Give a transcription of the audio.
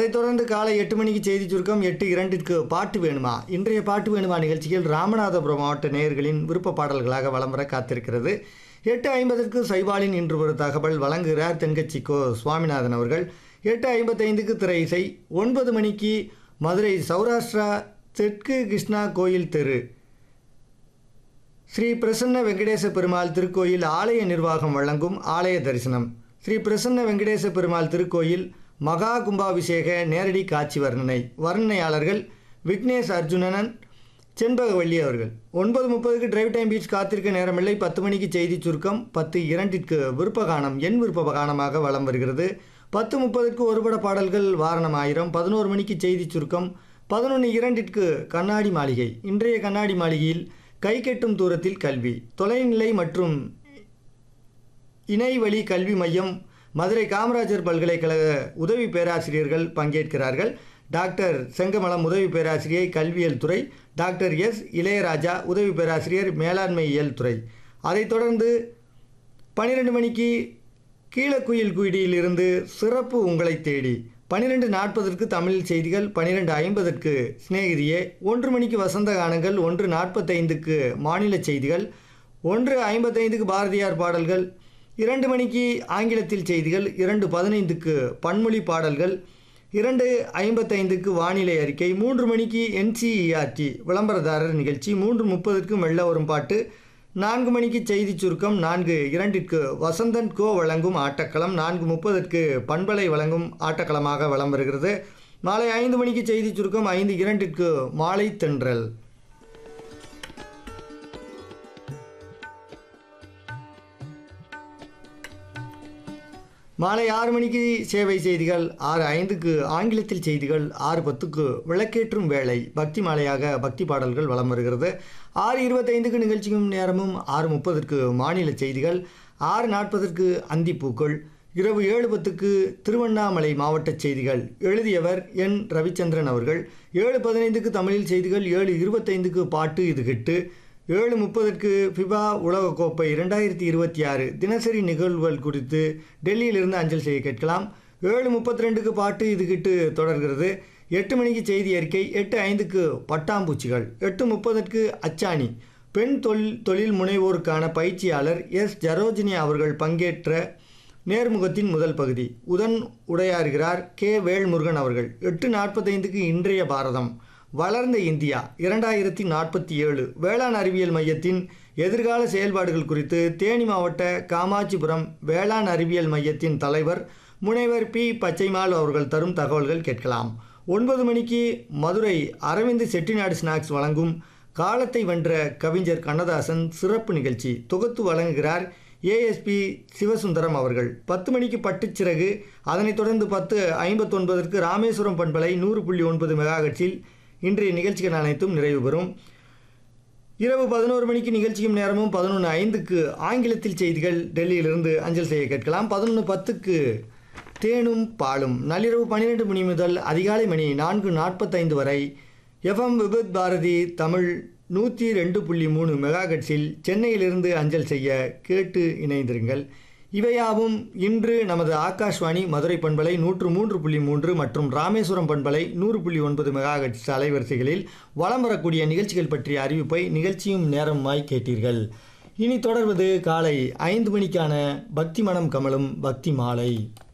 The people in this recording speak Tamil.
அதைத் தொடர்ந்து காலை எட்டு மணிக்கு செய்தி சுருக்கம் எட்டு இரண்டிற்கு பாட்டு வேணுமா இன்றைய பாட்டு வேணுமா நிகழ்ச்சியில் ராமநாதபுரம் மாவட்ட நேயர்களின் விருப்ப பாடல்களாக வலம் வர காத்திருக்கிறது எட்டு ஐம்பதற்கு சைவாலின் இன்று ஒரு தகவல் வழங்குகிறார் தென்கட்சி கோ சுவாமிநாதன் அவர்கள் எட்டு ஐம்பத்தைந்துக்கு திரை இசை ஒன்பது மணிக்கு மதுரை சௌராஷ்டிரா தெற்கு கிருஷ்ணா கோயில் தெரு ஸ்ரீ பிரசன்ன வெங்கடேச பெருமாள் திருக்கோயில் ஆலய நிர்வாகம் வழங்கும் ஆலய தரிசனம் ஸ்ரீ பிரசன்ன வெங்கடேச பெருமாள் திருக்கோயில் மகா கும்பாபிஷேக நேரடி காட்சி வர்ணனை வர்ணனையாளர்கள் விக்னேஷ் அர்ஜுனனன் செண்பகவள்ளி அவர்கள் ஒன்பது முப்பதுக்கு டிரைவ் டைம் பீச் காத்திருக்க நேரமில்லை பத்து மணிக்கு செய்தி சுருக்கம் பத்து இரண்டிற்கு விருப்பகானம் என் விருப்ப கானமாக வலம் வருகிறது பத்து முப்பதுக்கு ஒருபட பாடல்கள் வாரணம் ஆயிரம் பதினோரு மணிக்கு செய்தி சுருக்கம் பதினொன்று இரண்டிற்கு கண்ணாடி மாளிகை இன்றைய கண்ணாடி மாளிகையில் கை கெட்டும் தூரத்தில் கல்வி தொலைநிலை மற்றும் இணைவழி கல்வி மையம் மதுரை காமராஜர் பல்கலைக்கழக உதவி பேராசிரியர்கள் பங்கேற்கிறார்கள் டாக்டர் செங்கமலம் உதவி பேராசிரியை கல்வியியல் துறை டாக்டர் எஸ் இளையராஜா உதவி பேராசிரியர் மேலாண்மையியல் துறை அதைத் தொடர்ந்து பன்னிரெண்டு மணிக்கு கீழக்குயில் குயிடியிலிருந்து சிறப்பு உங்களை தேடி பன்னிரெண்டு நாற்பதற்கு தமிழ் செய்திகள் பன்னிரெண்டு ஐம்பதற்கு சிநேகிதியே ஒன்று மணிக்கு வசந்த கானங்கள் ஒன்று நாற்பத்தைந்துக்கு மாநில செய்திகள் ஒன்று ஐம்பத்தைந்துக்கு பாரதியார் பாடல்கள் இரண்டு மணிக்கு ஆங்கிலத்தில் செய்திகள் இரண்டு பதினைந்துக்கு பன்மொழி பாடல்கள் இரண்டு ஐம்பத்தைந்துக்கு வானிலை அறிக்கை மூன்று மணிக்கு என்சிஇஆர்டி விளம்பரதாரர் நிகழ்ச்சி மூன்று முப்பதுக்கு மெல்ல வரும் பாட்டு நான்கு மணிக்கு செய்தி சுருக்கம் நான்கு இரண்டிற்கு வசந்தன் கோ வழங்கும் ஆட்டக்களம் நான்கு முப்பதற்கு பண்பலை வழங்கும் ஆட்டக்களமாக வலம் வருகிறது மாலை ஐந்து மணிக்கு செய்தி சுருக்கம் ஐந்து இரண்டிற்கு மாலை தென்றல் மாலை ஆறு மணிக்கு சேவை செய்திகள் ஆறு ஐந்துக்கு ஆங்கிலத்தில் செய்திகள் ஆறு பத்துக்கு விளக்கேற்றும் வேலை பக்தி மாலையாக பக்தி பாடல்கள் வலம் வருகிறது ஆறு இருபத்தைந்துக்கு நிகழ்ச்சியும் நேரமும் ஆறு முப்பதற்கு மாநில செய்திகள் ஆறு நாற்பதற்கு அந்திப்பூக்கள் இரவு ஏழு பத்துக்கு திருவண்ணாமலை மாவட்ட செய்திகள் எழுதியவர் என் ரவிச்சந்திரன் அவர்கள் ஏழு பதினைந்துக்கு தமிழில் செய்திகள் ஏழு இருபத்தைந்துக்கு பாட்டு இது கிட்டு ஏழு முப்பதற்கு ஃபிபா உலகக்கோப்பை இரண்டாயிரத்தி இருபத்தி ஆறு தினசரி நிகழ்வுகள் குறித்து டெல்லியிலிருந்து அஞ்சல் செய்ய கேட்கலாம் ஏழு முப்பத்தி ரெண்டுக்கு பாட்டு இது கிட்டு தொடர்கிறது எட்டு மணிக்கு செய்தி அறிக்கை எட்டு ஐந்துக்கு பட்டாம்பூச்சிகள் எட்டு முப்பதற்கு அச்சாணி பெண் தொழில் தொழில் முனைவோருக்கான பயிற்சியாளர் எஸ் ஜரோஜினி அவர்கள் பங்கேற்ற நேர்முகத்தின் முதல் பகுதி உடன் உடையாறுகிறார் கே வேல்முருகன் அவர்கள் எட்டு நாற்பத்தைந்துக்கு இன்றைய பாரதம் வளர்ந்த இந்தியா இரண்டாயிரத்தி நாற்பத்தி ஏழு வேளாண் அறிவியல் மையத்தின் எதிர்கால செயல்பாடுகள் குறித்து தேனி மாவட்ட காமாட்சிபுரம் வேளாண் அறிவியல் மையத்தின் தலைவர் முனைவர் பி பச்சைமால் அவர்கள் தரும் தகவல்கள் கேட்கலாம் ஒன்பது மணிக்கு மதுரை அரவிந்த் செட்டிநாடு ஸ்நாக்ஸ் வழங்கும் காலத்தை வென்ற கவிஞர் கண்ணதாசன் சிறப்பு நிகழ்ச்சி தொகுத்து வழங்குகிறார் ஏஎஸ்பி சிவசுந்தரம் அவர்கள் பத்து மணிக்கு பட்டுச்சிறகு அதனைத் தொடர்ந்து பத்து ஐம்பத்தொன்பதற்கு ராமேஸ்வரம் பண்பலை நூறு புள்ளி ஒன்பது மெகாஹெட்ஸில் இன்றைய நிகழ்ச்சிகள் அனைத்தும் நிறைவு பெறும் இரவு பதினோரு மணிக்கு நிகழ்ச்சியும் நேரமும் பதினொன்று ஐந்துக்கு ஆங்கிலத்தில் செய்திகள் டெல்லியிலிருந்து அஞ்சல் செய்ய கேட்கலாம் பதினொன்று பத்துக்கு தேனும் பாலும் நள்ளிரவு பன்னிரெண்டு மணி முதல் அதிகாலை மணி நான்கு நாற்பத்தைந்து வரை எஃப்எம் விபத் பாரதி தமிழ் நூற்றி ரெண்டு புள்ளி மூணு மெகாகட்ஸில் சென்னையிலிருந்து அஞ்சல் செய்ய கேட்டு இணைந்திருங்கள் இவையாவும் இன்று நமது ஆகாஷ்வாணி மதுரை பண்பலை நூற்று மூன்று புள்ளி மூன்று மற்றும் ராமேஸ்வரம் பண்பலை நூறு புள்ளி ஒன்பது மெகாஹெட்ஸ் அலைவரிசைகளில் வலம் வரக்கூடிய நிகழ்ச்சிகள் பற்றிய அறிவிப்பை நிகழ்ச்சியும் நேரமாய் கேட்டீர்கள் இனி தொடர்வது காலை ஐந்து மணிக்கான பக்தி மனம் கமலும் பக்தி மாலை